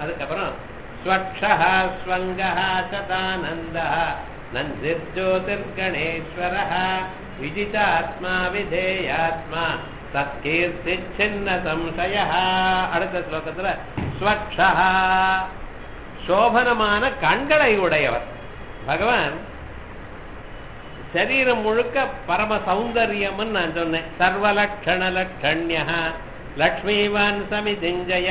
அதுக்கப்புறம் ஸ்வக்ஷா ஸ்வங்கா சதானந்தா நந்திர்ஜோதிர்கணேஸ்வர விஜிதாத்மா விதேயாத்மா சத்கீர்த்தி சின்ன சம்சய அடுத்த ஸ்லோகத்துல ஸ்வக்ஷா சோபனமான கண்களை உடையவர் பகவான் சரீரம் முழுக்க பரம சௌந்தரியம்னு நான் சொன்னேன் சர்வலக்ஷண லட்சண்ய லக்ஷ்மிவான் சமிதிஞ்சய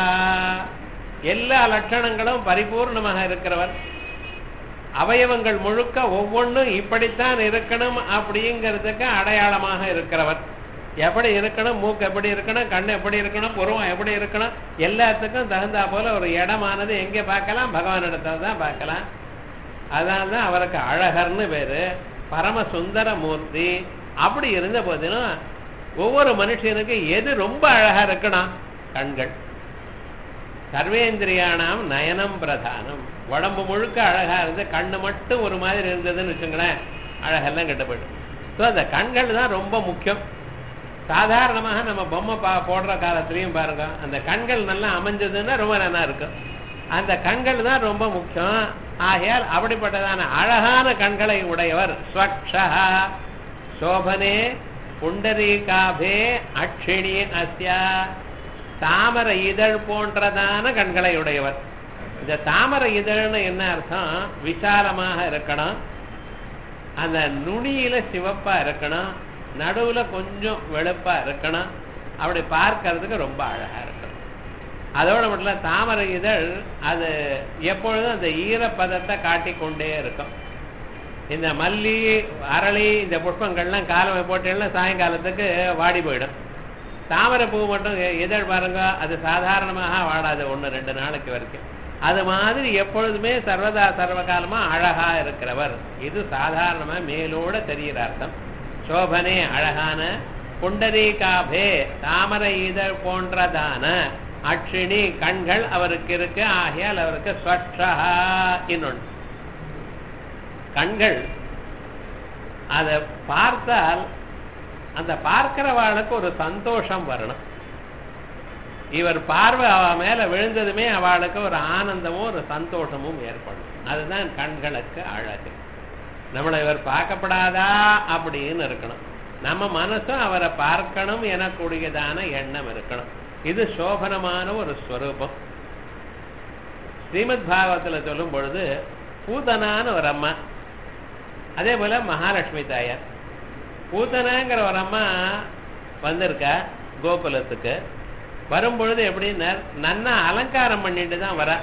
எல்லா லட்சணங்களும் பரிபூர்ணமாக இருக்கிறவர் அவயவங்கள் முழுக்க ஒவ்வொன்றும் இப்படித்தான் இருக்கணும் அப்படிங்கிறதுக்கு அடையாளமாக இருக்கிறவர் எப்படி இருக்கணும் மூக்கு எப்படி இருக்கணும் கண் எப்படி இருக்கணும் புருவம் எப்படி இருக்கணும் எல்லாத்துக்கும் தகுந்தா போல ஒரு இடமானது எங்கே பார்க்கலாம் பகவானிடத்துல தான் பார்க்கலாம் அதனால தான் அவருக்கு அழகர்னு பேரு பரம சுந்தர மூர்த்தி அப்படி இருந்த போதிலும் ஒவ்வொரு மனுஷனுக்கு எது ரொம்ப அழகா இருக்கணும் கண்கள் சர்வேந்திரியானாம் நயனம் பிரதானம் உடம்பு முழுக்க அழகா இருந்து கண்ணு மட்டும் ஒரு மாதிரி இருந்ததுன்னு வச்சுங்களேன் அழகெல்லாம் கெட்டு போயிடும் ஸோ அந்த கண்கள் தான் ரொம்ப முக்கியம் சாதாரணமாக நம்ம பொம்மை பா போடுற காலத்துலயும் பாருங்க அந்த கண்கள் நல்லா அமைஞ்சதுன்னா ரொம்ப நல்லா இருக்கும் அந்த கண்கள் தான் ரொம்ப முக்கியம் ஆகையால் அப்படிப்பட்டதான அழகான கண்களை உடையவர் ஸ்வக்ஷா சோபனே புண்டரீகாபே அக்ஷிணி அஸ்யா தாமரை இதழ் போன்றதான கண்களை உடையவர் இந்த தாமரை இதழ்னு என்ன அர்த்தம் விசாலமாக இருக்கணும் அந்த நுனியில சிவப்பா இருக்கணும் நடுவுல கொஞ்சம் வெளுப்பா இருக்கணும் அப்படி பார்க்கறதுக்கு ரொம்ப அழகா இருக்கணும் அதோட மட்டும் இல்ல தாமரை இதழ் அது எப்பொழுதும் அந்த ஈரப்பதத்தை காட்டிக்கொண்டே இருக்கும் இந்த மல்லி அரளி இந்த புஷ்பங்கள்லாம் காலம் போட்டேன்னா சாயங்காலத்துக்கு வாடி போயிடும் தாமரை பூ மட்டும் எ- இதழ் பாருங்க அது சாதாரணமாக வாடாது ஒன்று ரெண்டு நாளைக்கு வரைக்கும் அது மாதிரி எப்பொழுதுமே சர்வதா சர்வகாலமா அழகா இருக்கிறவர் இது சாதாரணமா மேலோட தெரிகிற அர்த்தம் சோபனே அழகான புண்டரீகாபே தாமரை இதழ் போன்றதான அக்ஷினி கண்கள் அவருக்கு இருக்கு ஆகையால் அவருக்கு ஸ்வட்சா இன்னொன்று கண்கள் அதை பார்த்தால் அந்த பார்க்கிறவாளுக்கு ஒரு சந்தோஷம் வரணும் இவர் பார்வை அவ மேல விழுந்ததுமே அவளுக்கு ஒரு ஆனந்தமும் ஒரு சந்தோஷமும் ஏற்படும் அதுதான் கண்களுக்கு அழகு நம்மளை இவர் பார்க்கப்படாதா அப்படின்னு இருக்கணும் நம்ம மனசும் அவரை பார்க்கணும் எனக்கூடியதான எண்ணம் இருக்கணும் இது சோபனமான ஒரு ஸ்வரூபம் ஸ்ரீமத் பாகவத்துல சொல்லும் பொழுது பூதனான ஒரு அம்மா அதே போல மகாலட்சுமி தாயார் பூதனாங்கிற ஒரு அம்மா வந்திருக்கா கோகுலத்துக்கு வரும்பொழுது எப்படின்னா நன்னா அலங்காரம் பண்ணிட்டு தான் வரா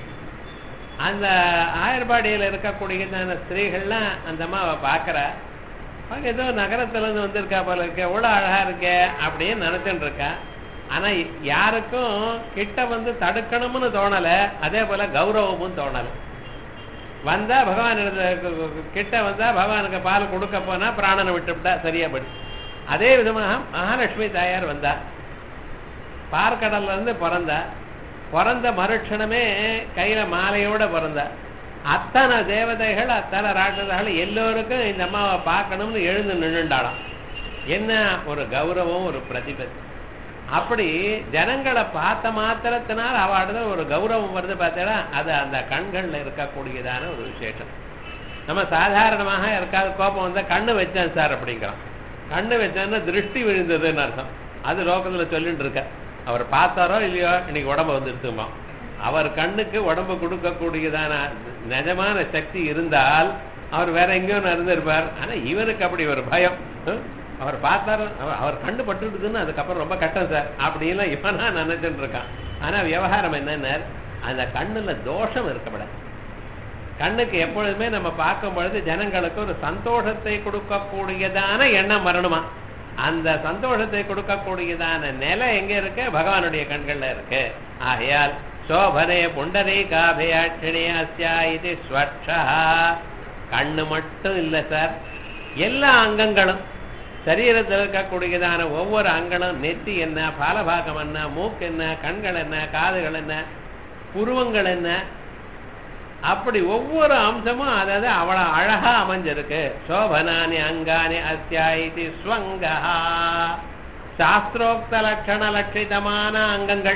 அந்த ஆயர்பாடியில் இருக்கக்கூடியதான ஸ்திரீகள்லாம் அந்த அம்மாவை பார்க்கறா அவங்க ஏதோ நகரத்துல இருந்து வந்திருக்கா போல இருக்க எவ்வளோ அழகா இருக்கே அப்படின்னு நினைச்சுட்டு இருக்கா ஆனா யாருக்கும் கிட்ட வந்து தடுக்கணும்னு தோணல அதே போல கௌரவமும் தோணல வந்தா பகவான் கிட்ட வந்தா பகவானுக்கு பால் கொடுக்க போனா பிராணனை விட்டுவிட்டா சரியா படி அதே விதமாக மகாலட்சுமி தாயார் வந்தா பார்க்கடல்ல இருந்து பிறந்தா பிறந்த மறுட்சணமே கையில மாலையோட பிறந்தா அத்தனை தேவதைகள் அத்தனை ராட்சதர்கள் எல்லோருக்கும் இந்த அம்மாவை பார்க்கணும்னு எழுந்து நின்றுண்டாளாம் என்ன ஒரு கௌரவம் ஒரு பிரதிபதி அப்படி ஜனங்களை பார்த்த மாத்திரத்தினால் அவளுக்கு ஒரு கௌரவம் வருது பார்த்தா அது அந்த கண்கள்ல இருக்கக்கூடியதான ஒரு விசேஷம் நம்ம சாதாரணமாக யாருக்காவது கோபம் வந்தா கண்ணு வச்சேன் சார் அப்படிங்கிறோம் கண்ணு வச்சேன்னா திருஷ்டி விழுந்ததுன்னு அர்த்தம் அது லோகத்துல சொல்லிட்டு இருக்க அவர் பார்த்தாரோ இல்லையோ இன்னைக்கு உடம்பு வந்துருத்துமா அவர் கண்ணுக்கு உடம்பு கொடுக்கக்கூடியதான நிஜமான சக்தி இருந்தால் அவர் வேற எங்கேயோ இருந்திருப்பார் ஆனா இவருக்கு அப்படி ஒரு பயம் ஹம்? அவர் பார்த்தாரு அவர் அவர் கண்ணு பட்டுடுதுன்னு அதுக்கப்புறம் ரொம்ப கஷ்டம் சார் அப்படின்லாம் இவனா நினைச்சுட்டு இருக்கான் ஆனா விவகாரம் என்னன்னா அந்த கண்ணுல தோஷம் இருக்கப்படாது கண்ணுக்கு எப்பொழுதுமே நம்ம பார்க்கும் பொழுது ஜனங்களுக்கு ஒரு சந்தோஷத்தை கொடுக்கக்கூடியதான எண்ணம் வரணுமா அந்த சந்தோஷத்தை கொடுக்கக்கூடியதான நிலை எங்க இருக்கு பகவானுடைய கண்கள்ல இருக்கு ஆகையால் சோபனே புண்டரே காபயாட்சிணி அஸ்யா இது ஸ்வட்சா கண்ணு மட்டும் இல்ல சார் எல்லா அங்கங்களும் சரீரத்தில் இருக்கக்கூடியதான ஒவ்வொரு அங்கங்களும் நெத்தி என்ன பாலபாகம் என்ன மூக்கு என்ன கண்கள் என்ன காதுகள் என்ன புருவங்கள் என்ன அப்படி ஒவ்வொரு அம்சமும் அதாவது அவ்வளவு அழகா அமைஞ்சிருக்கு சோபனானி அங்கானி அத்தியாயிதி ஸ்வங்கா சாஸ்திரோக்த லட்சண லட்சிதமான அங்கங்கள்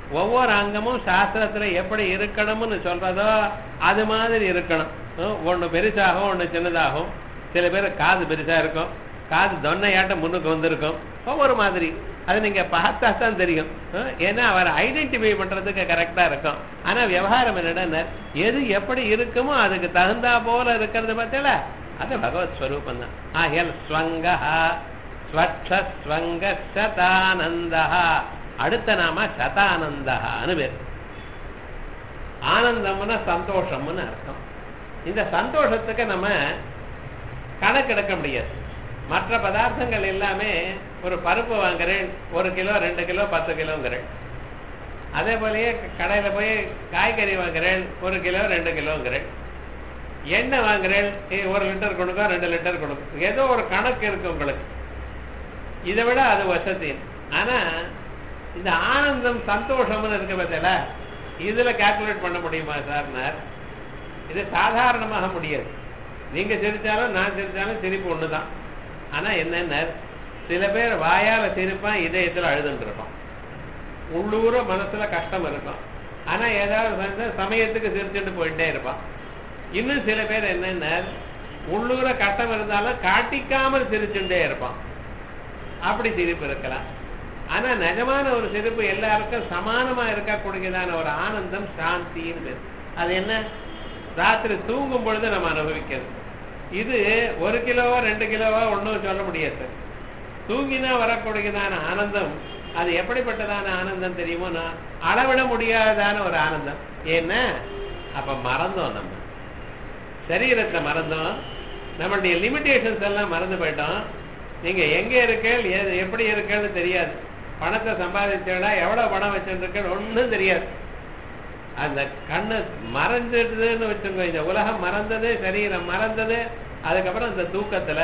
ஒவ்வொரு அங்கமும் சாஸ்திரத்துல எப்படி இருக்கணும்னு சொல்றதோ அது மாதிரி இருக்கணும் ஹம், ஒண்ணு பெருசாகும் ஒண்ணு சின்னதாகும் சில பேர் காது பெருசா இருக்கும் காது தொன்னையாட்டம் முன்னுக்கு வந்திருக்கும் ஒவ்வொரு மாதிரி அது நீங்க பார்த்தா தான் தெரியும் ஹம், ஏன்னா அவர் ஐடென்டிஃபை பண்றதுக்கு கரெக்டா இருக்கும் ஆனா விவகாரம் என்னன்னா எது எப்படி இருக்குமோ அதுக்கு தகுந்தா போல இருக்கிறது பார்த்தல அது பகவத் ஸ்வரூபம் தான் ஆகியல் ஸ்வங்கா ஸ்வங்க சதானந்தா அடுத்த நாம சதானந்தான்னு பேர் ஆனந்தம்னா சந்தோஷம்னு அர்த்தம் இந்த சந்தோஷத்துக்கு நம்ம கணக்கெடுக்க முடியாது மற்ற பதார்த்தங்கள் எல்லாமே ஒரு பருப்பு வாங்குறேன் ஒரு கிலோ ரெண்டு கிலோ பத்து கிலோங்கிறேன் அதே போலயே கடையில போய் காய்கறி வாங்குறேன் ஒரு கிலோ ரெண்டு கிலோங்கிறேன் எண்ணெய் வாங்குறேன் ஏய், ஒரு லிட்டர் கொடுக்கும் ரெண்டு லிட்டர் கொடுக்கும் ஏதோ ஒரு கணக்கு இருக்கு உங்களுக்கு இதை விட அது வசதி ஆனா இந்த ஆனந்தம் சந்தோஷம்னு இருக்கு பார்த்தல இதுல கால்குலேட் பண்ண முடியுமா சார்னார் இது சாதாரணமாக முடியாது நீங்க சிரிச்சாலும் நான் சிரிச்சாலும் சிரிப்பு ஒண்ணுதான் ஆனா என்னன்னா சில பேர் வாயால சிரிப்பான் இதயத்துல அழுதுன்னு இருப்பான் உள்ளூர மனசுல கஷ்டம் இருக்கும் ஆனா ஏதாவது வந்து சமயத்துக்கு சிரிச்சுட்டு போயிட்டே இருப்பான் இன்னும் சில பேர் என்னன்னா உள்ளூர கஷ்டம் இருந்தாலும் காட்டிக்காமல் சிரிச்சுட்டே இருப்பான் அப்படி சிரிப்பு இருக்கலாம் ஆனா நிஜமான ஒரு சிரிப்பு எல்லாருக்கும் சமானமா இருக்கக்கூடியதான ஒரு ஆனந்தம் சாந்தின்னு பேரு. அது என்ன ராத்திரி தூங்கும் பொழுது நம்ம அனுபவிக்கிறது இது ஒரு கிலோவோ ரெண்டு கிலோவோ ஒன்றும் சொல்ல முடியாது தூங்கினா வரக்கூடியதான ஆனந்தம் அது எப்படிப்பட்டதான ஆனந்தம் தெரியுமோனா அளவிட முடியாததான ஒரு ஆனந்தம் ஏன்னா அப்ப மறந்தோம் நம்ம சரீரத்தை மறந்தோம் நம்மளுடைய லிமிடேஷன்ஸ் எல்லாம் மறந்து போயிட்டோம் நீங்க எங்க இருக்கேள் எது- எப்படி இருக்கேன்னு தெரியாது பணத்தை சம்பாதிச்சா எவ்வளவு பணம் வச்சுருக்கேன்னு ஒண்ணும் தெரியாது அந்த கண்ணு மறைஞ்சிடுதுன்னு வச்சுக்கோ இந்த உலகம் மறந்தது சரீரம் மறந்தது அதுக்கப்புறம் இந்த தூக்கத்துல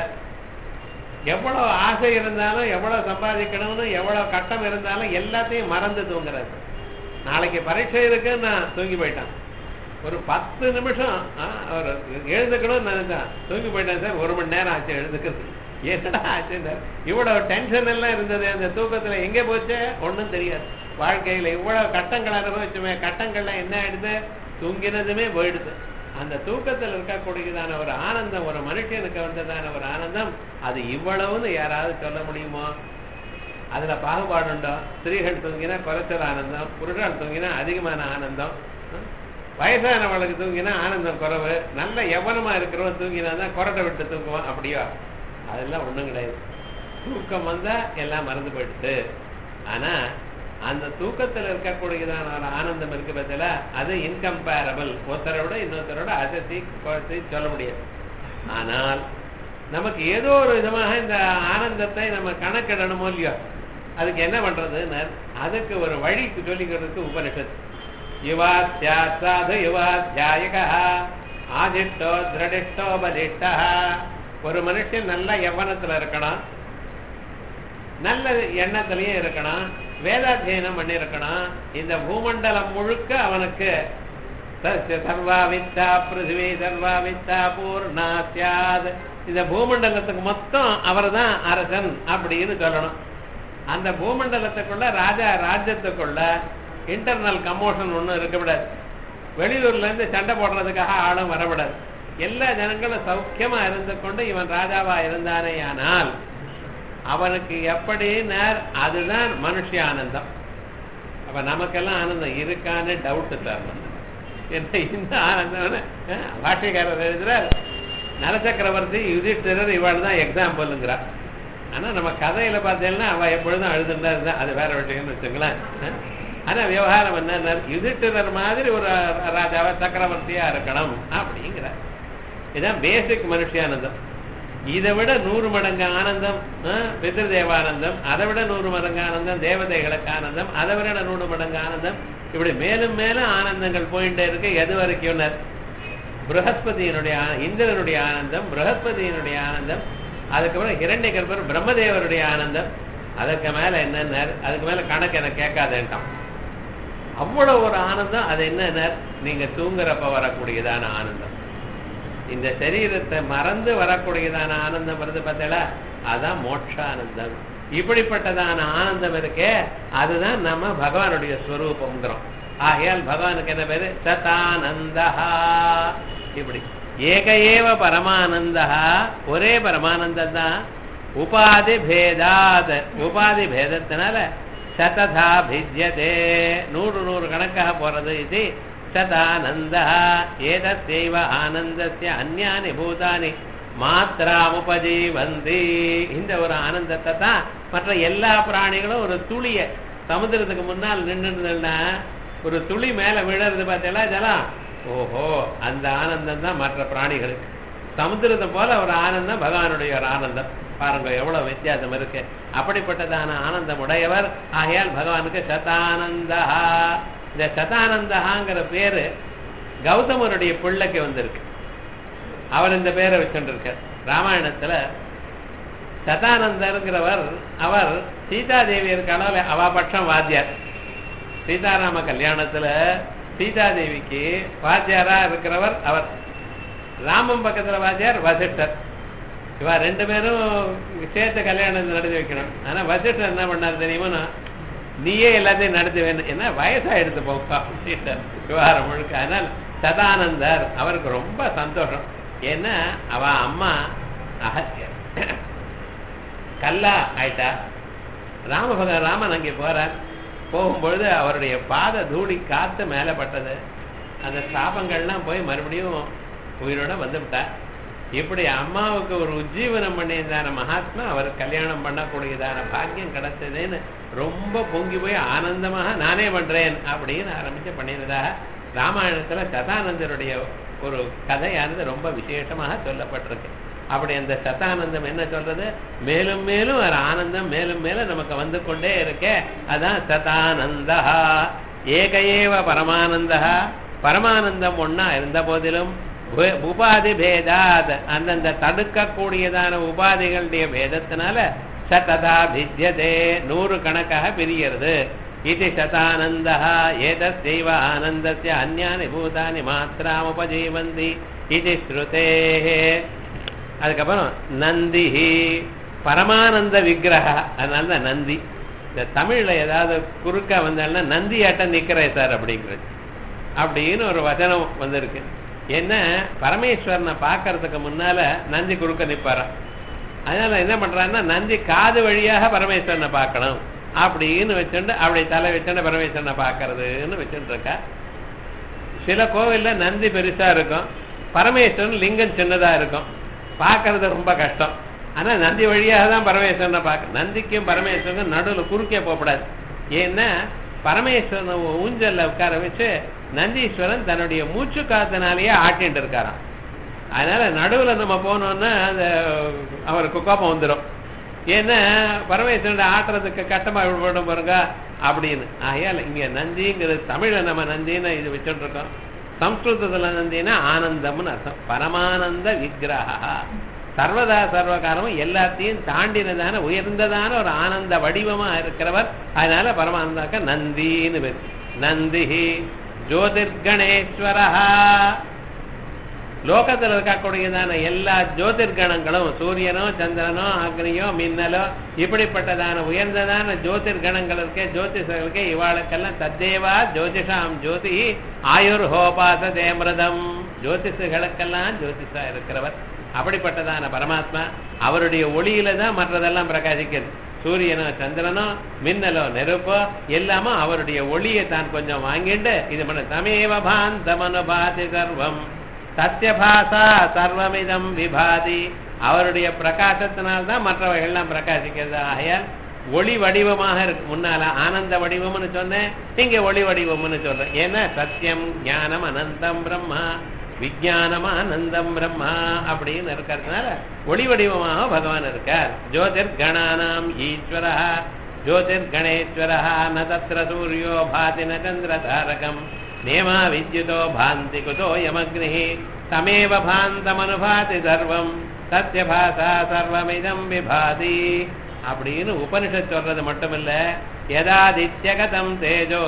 எவ்வளவு ஆசை இருந்தாலும் எவ்வளவு சம்பாதிக்கணும்னு எவ்வளவு கட்டம் இருந்தாலும் எல்லாத்தையும் மறந்து தூங்குறது நாளைக்கு பரீட்சை இருக்குன்னு நான் தூங்கி போயிட்டான் ஒரு பத்து நிமிஷம் ஆ, அவர் எழுந்துக்கணும்னு நினைச்சான் தூங்கி போயிட்டேன் சார் ஒரு மணி நேரம் ஆச்சு எழுந்துக்கிறது என்னடா ஆச்சு இவ்வளவு டென்ஷன் எல்லாம் இருந்தது அந்த தூக்கத்துல எங்க போச்சு ஒண்ணும் தெரியாது வாழ்க்கையில இவ்வளவு கட்டங்கள் அனுபவிச்சுமே கட்டங்கள்லாம் என்ன ஆயிடுது தூங்கினதுமே போயிடுது அந்த தூக்கத்தில் இருக்கக்கூடியதான ஒரு ஆனந்தம் ஒரு மனுஷனுக்கு வந்ததான ஒரு ஆனந்தம் அது இவ்வளவுன்னு யாராவது சொல்ல முடியுமோ அதுல பாகுபாடு உண்டோ ஸ்திரீகள் தூங்கினா குறைச்சல் ஆனந்தம் புருஷால் தூங்கினா அதிகமான ஆனந்தம் ஹம்? வயசானவளுக்கு தூங்கினா ஆனந்தம் குறைவு நல்ல எவனமா இருக்கிறவன் தூங்கினா தான் கொரட்டை விட்டு தூங்குவான் அப்படியா அதெல்லாம் ஒண்ணும் கிடையாது தூக்கம் வந்தா எல்லாம் மறந்து போயிடுது ஆனா அந்த தூக்கத்துல இருக்கக்கூடியதான ஒரு ஆனந்தம் இருக்கு பத்தில அது இன்கம்பேரபிள் ஒருத்தரை விட இன்னொருத்தரோட அசத்தி குறைச்சி சொல்ல முடியாது ஆனால் நமக்கு ஏதோ ஒரு விதமாக இந்த ஆனந்தத்தை நம்ம கணக்கிடணுமோ இல்லையோ அதுக்கு என்ன பண்றதுன்னு அதுக்கு ஒரு வழி சொல்லிக்கிறதுக்கு உபனிஷத் யுவாத்யா சாது யுவாத்தியாயகா ஆதிஷ்டோ திரடிஷ்டோ பலிஷ்டா ஒரு மனுஷன் நல்ல யவனத்துல இருக்கணும் நல்ல எண்ணத்திலையும் இருக்கணும் வேதாத்தியனம் பண்ணி இருக்கணும் இந்த பூமண்டலம் முழுக்க அவனுக்கு சஸ்ய சர்வாவித்தா பிருத்திவி சர்வாவித்தா பூர்ணா சியாத் இந்த பூமண்டலத்துக்கு மொத்தம் அவர்தான் அரசன் அப்படின்னு சொல்லணும் அந்த பூமண்டலத்துக்குள்ள ராஜா ராஜ்யத்துக்குள்ள இன்டர்னல் கமோஷன் ஒண்ணும் இருக்கக்கூடாது வெளியூர்ல இருந்து சண்டை போடுறதுக்காக ஆளும் வரக்கூடாது எல்லா ஜனங்களும் சௌக்கியமா இருந்து கொண்டு இவன் ராஜாவா இருந்தானேயானால் அவனுக்கு எப்படி நேர் அதுதான் மனுஷ ஆனந்தம் அப்ப நமக்கெல்லாம் ஆனந்தம் இருக்கான்னு டவுட் சார் என்ன இந்த ஆனந்தம் பாஷைக்காரர் எழுதுறார் நலச்சக்கரவர்த்தி யுதிஷ்டிரர் இவள் தான் எக்ஸாம்பிள்ங்கிறார் ஆனா நம்ம கதையில பார்த்தீங்கன்னா அவ எப்பொழுதும் அழுதுண்டா இருந்தா அது வேற விஷயம்னு வச்சுங்களேன் ஆனா விவகாரம் என்ன யுதிஷ்டிரர் மாதிரி ஒரு ராஜாவா சக்கரவர்த்தியா இருக்கணும் அப்படிங்கிறார் இதுதான் பேசிக் மனுஷியானந்தம் இதை விட நூறு மடங்கு ஆனந்தம் பிதிருதேவானந்தம் அதை விட நூறு மடங்கு ஆனந்தம் தேவதைகளுக்கு ஆனந்தம் அதை விட நூறு மடங்கு ஆனந்தம் இப்படி மேலும் மேலும் ஆனந்தங்கள் போயிட்டே இருக்கு எது வரைக்கும் பிரகஸ்பதியினுடைய ஆ- இந்திரனுடைய ஆனந்தம் பிரகஸ்பதியினுடைய ஆனந்தம் அதுக்கப்புறம் ஹிரண்ய கர்ப்பர் பிரம்மதேவருடைய ஆனந்தம் அதுக்கு மேல என்னன்னா அதுக்கு மேல கணக்கு எனக்கு கேட்காதேன்ட்டான் அவ்வளவு ஒரு ஆனந்தம் அது என்ன நீங்க தூங்குறப்ப வரக்கூடியதான ஆனந்தம் இந்த சரீரத்தை மறந்து வரக்கூடியதான ஆனந்தம் வருது பார்த்தீங்களா அதான் மோட்சானந்தம் இப்படிப்பட்டதான ஆனந்தம் இருக்கே அதுதான் நம்ம பகவானுடைய ஸ்வரூபம்ங்கிறோம் ஆகையால் பகவானுக்கு என்ன பேரு சதானந்தா இப்படி ஏக ஏவ பரமானந்தா ஒரே பரமானந்தம் தான் உபாதி பேதாத் உபாதி பேதத்தினால சததா பிஜ்யதே நூறு நூறு கணக்காக போறது இது சதானந்தா ஏதத்தைவ ஆனந்தஸ்ய அந்யானி பூதானி மாத்திராமுபஜீவந்தி இந்த ஒரு ஆனந்தத்தை தான் மற்ற எல்லா பிராணிகளும் ஒரு துளிய சமுத்திரத்துக்கு முன்னால் நின்றுனா ஒரு துளி மேல விழுறது பார்த்தீங்களா ஜலம் ஓஹோ அந்த ஆனந்தம் தான் மற்ற பிராணிகளுக்கு சமுத்திரத்தை போல ஒரு ஆனந்தம் பகவானுடைய ஒரு ஆனந்தம் பாருங்க எவ்வளவு வித்தியாசம் இருக்கு அப்படிப்பட்டதான ஆனந்தம் உடையவர் ஆகையால் பகவானுக்கு சதானந்தா இந்த சதானந்தகாங்கிற பேரு கௌதமருடைய பிள்ளைக்கு வந்திருக்கு அவர் இந்த பேரை வச்சுருக்கார் ராமாயணத்துல சதானந்தருங்கிறவர் அவர் சீதாதேவி இருக்காளோ அவ பட்சம் வாத்தியார் சீதாராம கல்யாணத்துல சீதாதேவிக்கு வாத்தியாரா இருக்கிறவர் அவர் ராமன் பக்கத்துல வாத்தியார் வசிஷ்டர் இவா ரெண்டு பேரும் சேர்த்து கல்யாணம் நடத்தி வைக்கணும் ஆனா வசிஷ்டர் என்ன பண்ணார் தெரியுமா நீயே எல்லாத்தையும் நடத்தி வேணும் என்ன வயசாயிடுத்து போப்பா அப்படின்ட்டார் விவகாரம் முழுக்க அதனால் சதானந்தர் அவருக்கு ரொம்ப சந்தோஷம் ஏன்னா அவ அம்மா அகத்தியர் கல்லா ஆயிட்டா ராமபக ராமன் அங்கே போறார் போகும்பொழுது அவருடைய பாத தூளி காத்து மேலே பட்டது அந்த சாபங்கள்லாம் போய் மறுபடியும் உயிரோட வந்து விட்டார் இப்படி அம்மாவுக்கு ஒரு உஜ்ஜீவனம் பண்ணியதான மகாத்மா அவர் கல்யாணம் பண்ணக்கூடியதான பாக்கியம் கிடைச்சதுன்னு ரொம்ப பொங்கி போய் ஆனந்தமாக நானே பண்றேன் அப்படின்னு ஆரம்பிச்சு பண்ணினதாக ராமாயணத்துல சதானந்தருடைய ஒரு கதையானது ரொம்ப விசேஷமாக சொல்லப்பட்டிருக்கு அப்படி அந்த சதானந்தம் என்ன சொல்றது மேலும் மேலும் ஒரு ஆனந்தம் மேலும் மேலும் நமக்கு வந்து கொண்டே இருக்கே அதான் சதானந்தா ஏக ஏவ பரமானந்தா பரமானந்தம் ஒன்னா இருந்த போதிலும் உப- உபாதி பேதாத் அந்தந்த தடுக்கக்கூடியதான உபாதிகளுடைய பேதத்தினால சததா பிஜ்யதே நூறு கணக்காக பிரியறது இது சதானந்தா ஏதஸ்யைவ ஆனந்தஸ்ய அந்யானி பூதானி மாத்திராமுபஜீவந்தி இது ஸ்ருதே அதுக்கப்புறம் நந்தி பரமானந்த விக்கிரக அதனால தான் நந்தி இந்த தமிழ்ல ஏதாவது குறுக்கா வந்தாலும் நந்தி ஆட்டம் நிக்கிறே சார் அப்படிங்கிறது அப்படின்னு ஒரு வசனம் வந்திருக்கு என்ன பரமேஸ்வரனை பார்க்கறதுக்கு முன்னால நந்தி குறுக்க நிப்பாராம் அதனால என்ன பண்றாங்கன்னா நந்தி காது வழியாக பரமேஸ்வரனை பார்க்கணும் அப்படின்னு வச்சுட்டு அப்படி தலை வச்சுட்டு பரமேஸ்வரனை பார்க்கறதுன்னு வச்சுட்டு இருக்கா சில கோவில்ல நந்தி பெருசா இருக்கும் பரமேஸ்வரன் லிங்கம் சின்னதா இருக்கும் பார்க்கறது ரொம்ப கஷ்டம் ஆனா நந்தி வழியாக தான் பரமேஸ்வரனை பார்க்க நந்திக்கும் பரமேஸ்வரனுக்கும் நடுவில் குறுக்கே போகக்கூடாது ஏன்னா பரமேஸ்வரனை ஊஞ்சல்ல உட்கார வச்சு நந்தீஸ்வரன் தன்னுடைய மூச்சு காத்தினாலேயே ஆட்டிட்டு இருக்காராம் அதனால நடுவுல நம்ம போனோம்னா அந்த அவருக்கு கோபம் வந்துடும் ஏன்னா பரமேஸ்வரன் ஆட்டுறதுக்கு கஷ்டமா விடப்படும் பாருங்க அப்படின்னு ஆகையால் இங்க நந்திங்கிறது தமிழ்ல நம்ம நந்தின்னு இது வச்சுட்டு இருக்கோம் சம்ஸ்கிருதத்துல நந்தினா ஆனந்தம்னு அர்த்தம் பரமானந்த விக்கிரகா சர்வதா சர்வகாலமும் எல்லாத்தையும் தாண்டினதான உயர்ந்ததான ஒரு ஆனந்த வடிவமா இருக்கிறவர் அதனால பரமானந்தாக்க நந்தின்னு பேர் நந்தி ஜோதிர்கணேஸ்வரா லோகத்தில் இருக்கக்கூடியதான எல்லா ஜோதிர்கணங்களும் சூரியனோ சந்திரனோ அக்னியோ மின்னலோ இப்படிப்பட்டதான உயர்ந்ததான ஜோதிர்கணங்கள் இருக்கே ஜோதிஷர்களுக்கே இவாளுக்கெல்லாம் தத்தேவா ஜோதிஷாம் ஜோதி ஆயுர் ஹோபாச தேமிரதம் ஜோதிஷர்களுக்கெல்லாம் ஜோதிஷா இருக்கிறவர் அப்படிப்பட்டதான பரமாத்மா அவருடைய ஒளியில தான் மற்றதெல்லாம் பிரகாசிக்கிறது சூரியனோ சந்திரனோ மின்னலோ நெருப்போ எல்லாமோ அவருடைய ஒளியை தான் கொஞ்சம் வாங்கிட்டு இது பண்ண தமேவ பாந்தமனுபாதி சர்வம் சத்தியபாசா சர்வமிதம் விபாதி அவருடைய பிரகாசத்தினால்தான் மற்றவைகள்லாம் பிரகாசிக்கிறது ஆகையால் ஒளி வடிவமாக இருக்கு முன்னால ஆனந்த வடிவம்னு சொன்னேன் இங்க ஒளி வடிவம்னு சொல்றேன் ஏன்னா சத்தியம் ஞானம் அனந்தம் பிரம்மா விஜயானம் ஆனந்தம் பிரம்மா அப்படின்னு இருக்கிறதுனால ஒளி வடிவமாக பகவான் இருக்கார் ஜோதிர் கணானாம் ஈஸ்வரா ஜோதிர் கணேஸ்வரா ந தத்ர சூரியோ பாதி ந சந்திர தாரகம் நேமா வித்யுதோ பாந்தி குதோ யமக்னி தமேவ பாந்தமனுபாதி சர்வம் சத்யபாசா சர்வமிதம் விபாதி அப்படின்னு உபனிஷத் சொல்றது மட்டுமில்ல யதாதித்யகதம் தேஜோ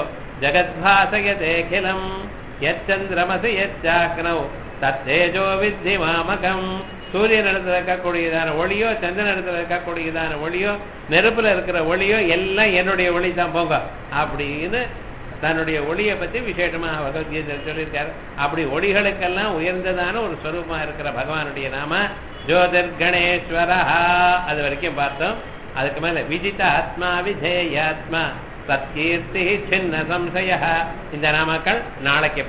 ஜகத்பாசயதேகிலம் யச்சந்திரமசி யச்சாக்னௌ தத்தேஜோ வித்தி மாமகம் சூரியன் இடத்துல இருக்கக்கூடியதான ஒளியோ சந்திரன் இடத்துல இருக்கக்கூடியதான ஒளியோ நெருப்புல இருக்கிற ஒளியோ எல்லாம் என்னுடைய ஒளி தான் போங்க அப்படின்னு தன்னுடைய ஒளியை பத்தி விசேஷமா பகவத்கீதை சொல்லியிருக்காரு அப்படி ஒளிகளுக்கெல்லாம் உயர்ந்ததான ஒரு ஸ்வரூபமா இருக்கிற பகவானுடைய நாம ஜோதிர் கணேஸ்வரா அது வரைக்கும் பார்த்தோம் அதுக்கு மேல விஜித ஆத்மா விஜேயாத்மா சத்கீர்த்தி சின்ன சம்சய இந்த நாமக்கள் நாளைக்கு